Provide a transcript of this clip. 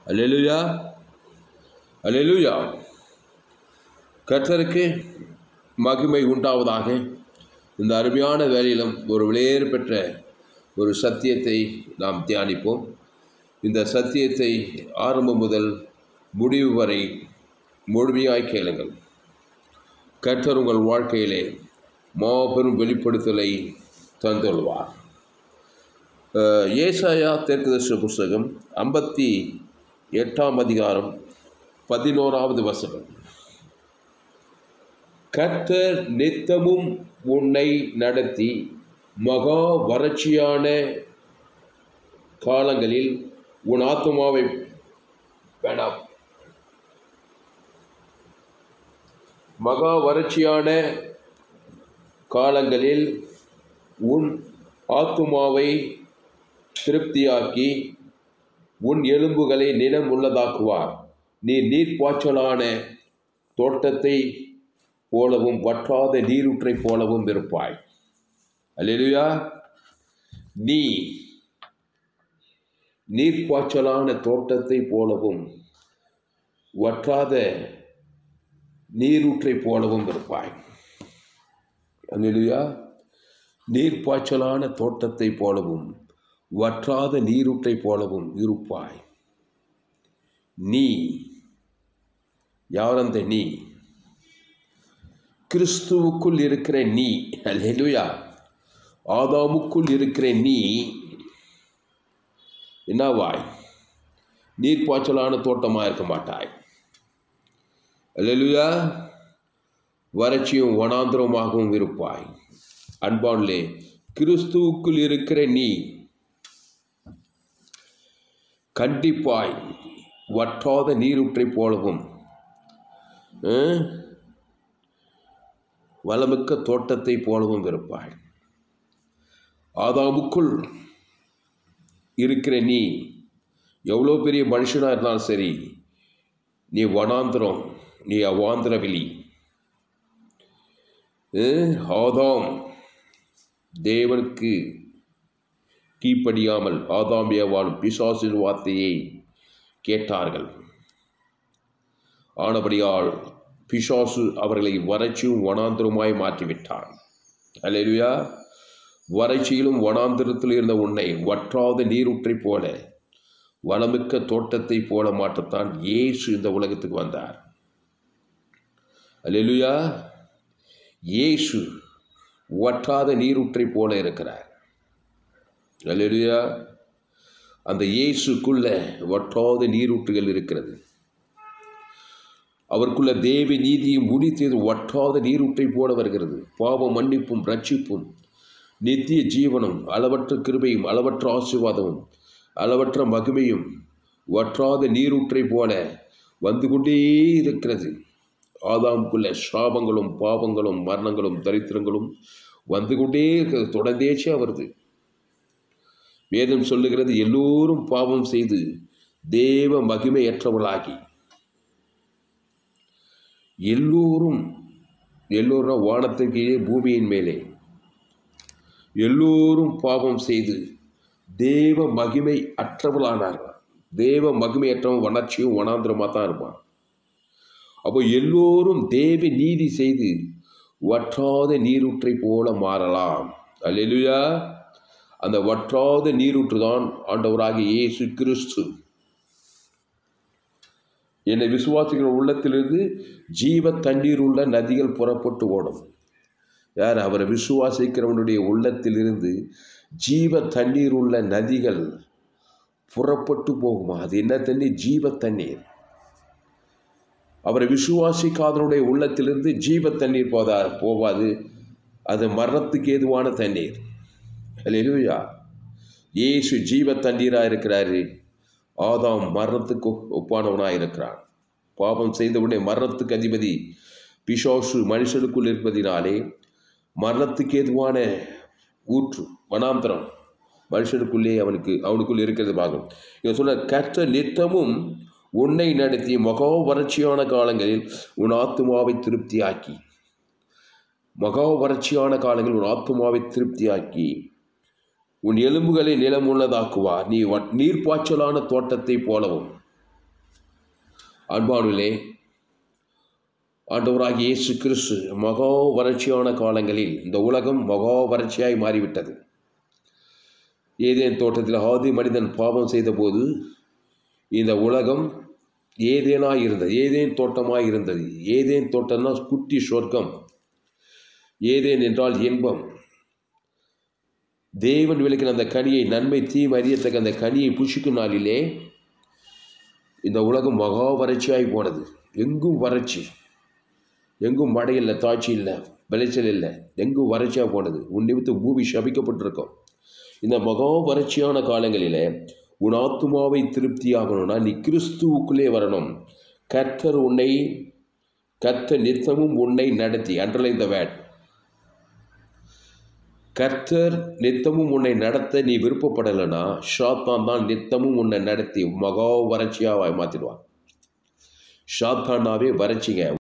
அல்லேலூயா அல்லேலூயா கர்த்தருக்கு மகிமை உண்டாவதாக இந்த அருமையான வேலையிலும் ஒரு விலையேறு பெற்ற ஒரு சத்தியத்தை நாம் தியானிப்போம் இந்த சத்தியத்தை ஆரம்பம் முதல் முடிவு வரை முழுமையாய் கேளுங்கள் கர்த்தர் உங்கள் வாழ்க்கையிலே மாபெரும் வெளிப்படுத்தலை தந்துள்வார் அஹ், ஏசாயா தெற்குதர்ஷ புஸ்தகம் ஐம்பத்தி எட்டாம் அதிகாரம் பதினோராவது வசனம் கர்த்தர் நித்தமும் உன்னை நடத்தி மகா வறட்சியான காலங்களில் உன் ஆத்துமாவை வேண்டாம் மகா வறட்சியான காலங்களில் உன் ஆத்துமாவை திருப்தியாக்கி உன் எலும்புகளை நிலம் உள்ளதாக்குவார் நீ நீர்ப்பாய்ச்சலான தோட்டத்தை போலவும் வற்றாத நீரூற்றை போலவும் இருப்பாய் அல்லேலூயா நீ நீர்ப்பாய்ச்சலான தோட்டத்தை போலவும் வற்றாத நீரூற்றை போலவும் இருப்பாய் அல்லேலூயா நீர்ப்பாய்ச்சலான தோட்டத்தை போலவும் வற்றாத நீரூற்றை போலவும் இருப்பாய் நீ யார் அந்த நீ கிறிஸ்துவுக்குள் இருக்கிற நீ அல்லேலூயா ஆதாமுக்குள் இருக்கிற நீ என்னவாய் நீர்ப்பாய்ச்சலான தோட்டமாக இருக்க மாட்டாய் அல்லேலூயா வறட்சியும் வனாந்திரமாகவும் இருப்பாய் அன்பான்லே கிறிஸ்துவுக்குள் இருக்கிற நீ கண்டிப்பாய் வற்றாத நீரூற்றை போலவும் அஹ், வளமிக்க தோட்டத்தை போலவும் இருப்பாய் ஆதாமுக்குள் இருக்கிற நீ எவ்வளோ பெரிய மனுஷனாக இருந்தாலும் சரி நீ வனாந்திரம் நீ அவாந்திர வெளி அஹ், ஆதாம் தேவனுக்கு கீழ்ப்படியாமல் ஆதாம் ஏவாள் பிசாசின் வார்த்தையை கேட்டார்கள் ஆனபடியால் பிசாசு அவர்களை வறட்சியும் வனாந்திரமாய் மாற்றிவிட்டான் அல்லேலூயா வறட்சியிலும் வனாந்திரத்தில் இருந்த உன்னை வற்றாத நீரூற்றைப் போல வளமிக்க தோட்டத்தைப் போல மாற்றத்தான் இயேசு இந்த உலகத்துக்கு வந்தார் அல்லேலூயா இயேசு வற்றாத நீரூற்றைப் போல இருக்கிறார் அல்லேலூயா அந்த இயேசுக்குள்ள வற்றாத நீரூற்றுகள் இருக்கிறது அவருக்குள்ள தேவி நீதியும் முடித்தது வற்றாத நீரூற்றை போல வருகிறது பாவ மன்னிப்பும் ரட்சிப்பும் நித்திய ஜீவனும் அளவற்ற கிருபையும் அளவற்ற ஆசீர்வாதமும் அளவற்ற மகிமையும் வற்றாத நீரூற்றை போல வந்து கொண்டே இருக்கிறது ஆதாமுக்குள்ள சாபங்களும் பாவங்களும் மரணங்களும் தரித்திரங்களும் வந்து கொண்டே இருக்கிறது தொடர்ந்தேச்சா வருது வேதம் சொல்லுகிறது எல்லோரும் பாவம் செய்து தேவ மகிமையற்றவர்களாகி எல்லோரும் எல்லோரும் வானத்தின் கீழே பூமியின் மேலே எல்லோரும் பாவம் செய்து தேவ மகிமை அற்றவளானார்கள் தேவ மகிமையற்றவன் வளர்ச்சியும் வனாந்திரமாக தான் இருப்பான் அப்போ எல்லோரும் தேவ நீதி செய்து வற்றாத நீரூற்றை போல மாறலாம் அல்லேலூயா அந்த வற்றாத நீரூற்று தான் ஆண்டவராகிய இயேசு கிறிஸ்து என்னை விசுவாசிக்கிற உள்ளத்திலிருந்து ஜீவ தண்ணீர் உள்ள நதிகள் புறப்பட்டு ஓடும் யார் அவரை விசுவாசிக்கிறவனுடைய உள்ளத்திலிருந்து ஜீவ தண்ணீர் உள்ள நதிகள் புறப்பட்டு போகுமா அது என்ன தண்ணீர் ஜீவ தண்ணீர் அவரை விசுவாசிக்காதனுடைய உள்ளத்திலிருந்து ஜீவ தண்ணீர் போதா போவாது அது மரணத்துக்கு ஏதுவான தண்ணீர் அல்லேலூயா இயேசு ஜீவ தண்ணீராக இருக்கிறாரு ஆதாம் மரணத்துக்கு ஒப்பானவனாக இருக்கிறான் பாவம் செய்தவுடனே மரணத்துக்கு அதிபதி பிசாசு மனுஷனுக்குள் இருப்பதினாலே மரணத்துக்கு ஏதுவான ஊற்று வனாந்திரம் மனுஷனுக்குள்ளே அவனுக்கு அவனுக்குள் இருக்கிறது பாகம் இவன் சொல்ல கற்ற நித்தமும் உன்னை நடத்தி மகா வறட்சியான காலங்களில் உன் ஆத்துமாவை திருப்தியாக்கி மகா வறட்சியான காலங்களில் உன் ஆத்துமாவை திருப்தியாக்கி உன் எலும்புகளை நிலமுள்ளதாக்குவார் நீ வ- நீர்ப்பாய்ச்சலான தோட்டத்தை போலவும் அன்பானுலே ஆண்டவராகிய இயேசு கிறிஸ்து மகா வறட்சியான காலங்களில் இந்த உலகம் மகா வறட்சியாய் மாறிவிட்டது ஏதேன் தோட்டத்தில் ஆதி மனிதன் பாவம் செய்தபோது இந்த உலகம் ஏதேனாய் இருந்தது ஏதேன் தோட்டமாய் இருந்தது ஏதேன் தோட்டம்னா குட்டி சொர்க்கம் ஏதேன் என்றால் இன்பம் தேவன் விளக்கின அந்த கனியை நன்மை தீம் அறியத்தக்க அந்த கனியை புஷிக்கும் நாளிலே இந்த உலகம் மகா வறட்சியாய் போனது எங்கும் வறட்சி எங்கும் மழை இல்லை தாட்சி இல்லை விளைச்சல் இல்லை எங்கும் வறட்சியாக போனது உன் நிமித்து பூமி சபிக்கப்பட்டிருக்கும் இந்த மகா வறட்சியான காலங்களில் உன் ஆத்துமாவை திருப்தியாகணும்னா நீ கிறிஸ்துவுக்குள்ளே வரணும் கர்த்தர் உன்னை கர்த்தர் நித்தமும் உன்னை நடத்தி அண்டர்லைன் த வேட் கர்த்தர் நித்தமும் உன்னை நடத்த நீ விருப்பப்படலைன்னா ஷாத்தான் தான் நித்தமும் உன்னை நடத்தி மகா வறட்சியாக மாற்றிடுவான் ஷாத்தானாவே வறட்சிங்க